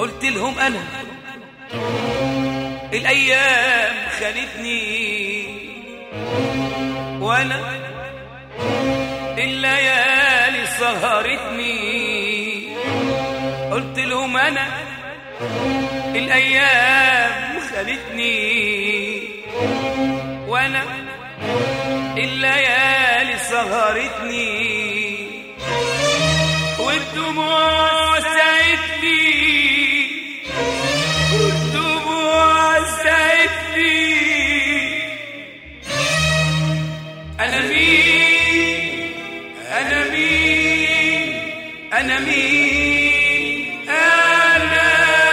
قلت لهم انا الايام خانتني وانا الليالي سهرتني قلت لهم انا الايام خانتني وانا الليالي سهرتني والدموع ساعدتني والدموع ساعدتني أنا مين أنا مين أنا مين أنا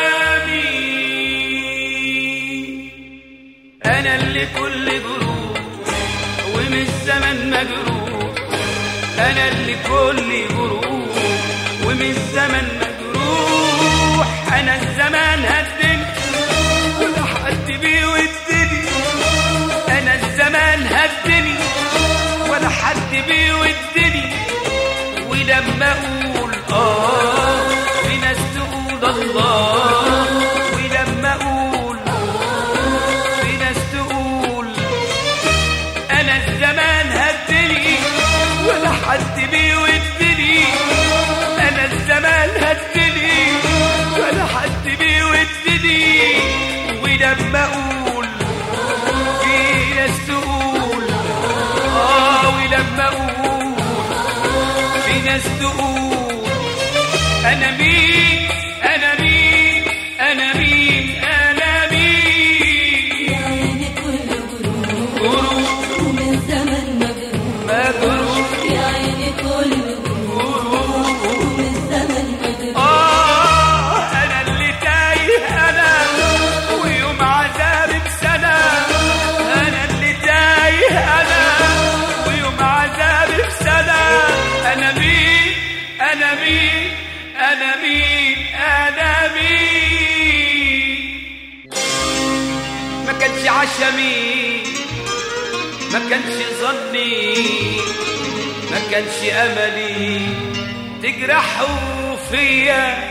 مين أنا اللي كل جروح ومن الزمن مجروح أنا اللي كل جروح ومن الزمن مجروح أنا الزمان هدني ولا حد بيودني أنا الزمان هدني ولا حد بيودني ولما أقول آه في ناس تقول الله ولما أقول في ناس تقول أنا الزمان هدني ولا حد بيودني أنا الزمان هدني ولا حد بيودني ولما أقول في ناس تقول آه ولما أقول في ناس تقول أنا مين أنا مين أنا مين أنا مين يا عيني كل غروب غروب ومن زمن مجروح مجروح يا عيني كل غروب ومن زمن مجروح آه أنا اللي تايه أنا ويوم عذابي بسنة أنا اللي تايه أنا ويوم عذابي بسنة أنا مين أنا مين أنا مين أنا مين ما كانش عشمي ما كانش ظني ما كانش املي تجرحوا فيا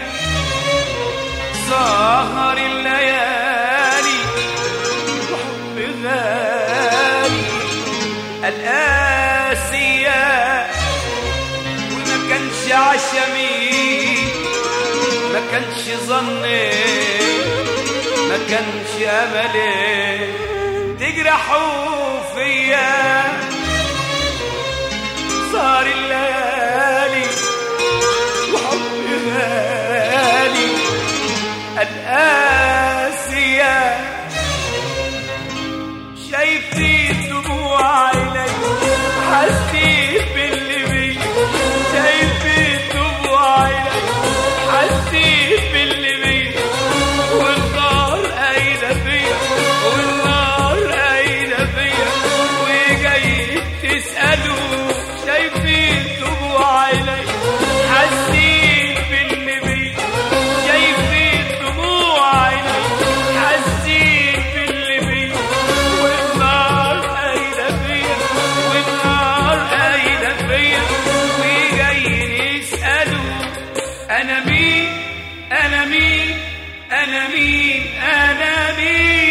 سهر الليالي وحب غالي القاسية وما كانش عشمي ما كانش ظني ما كانش املي تجرحوا فيا صار الليالي وحب غالي القاسية شايفين دموع عيني حسيت باللي بي شايفين دموع عيني حسيت باللي بي والنار قايدة فيا والنار قايدة فيا وجاي تسألوا شايفين دموع عيني حاسين باللي بي شايفين دموع عيني حاسين باللي بي والنار قايدة فيا والنار قايدة فيا وجايين يسألوا أنا مين أنا مين أنا مين أنا مين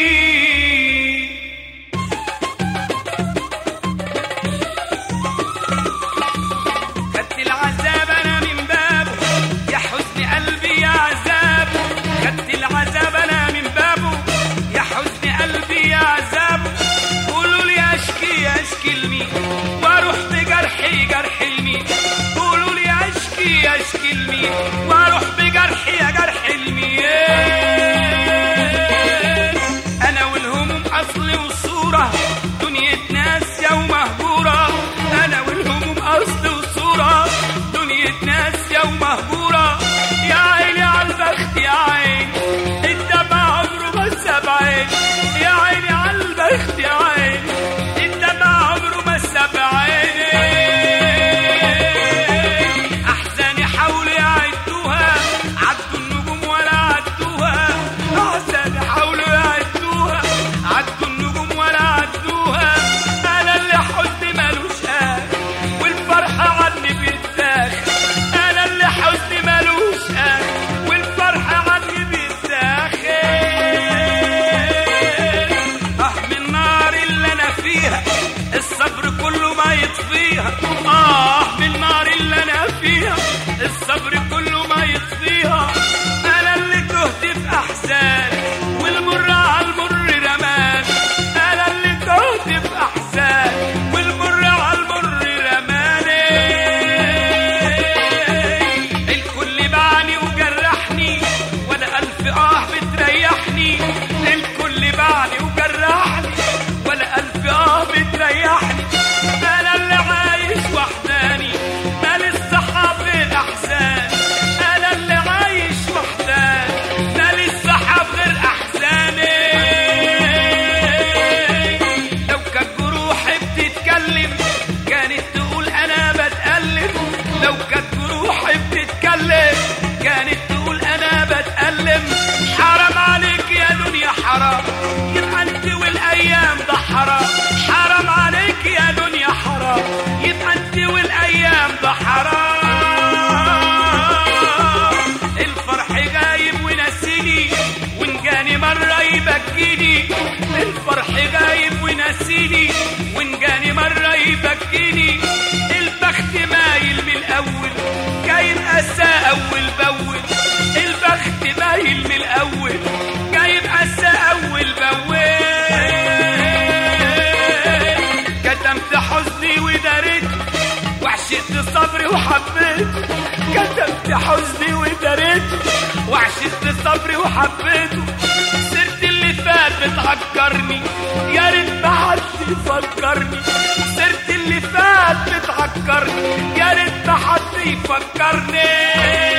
خدت العذاب انا من بابه يا حزن قلبي يا عذابه خدت العذاب انا من بابه يا حزن قلبي يا عذابه قولوا لي اشكي اشكي لمين واروح بجرحي جرح لمين قولوا لي اشكي اشكي لمين واروح بجرحي يا جرح لمين ينسيني وإن جاني مرة يبكيني البخت مايل من الأول جاي الأسى أول بأول البخت مايل من الأول جاي الأسى أول بأول كتمت حزني وداريت وعشقت صبري وحبيت كتمت حزني وداريت وعشقت صبري وحبيته سرت اللي فات بتعكرني يا ريت ما حد يفكرني سرت اللي فات بتعكرني يا ريت ما حد يفكرني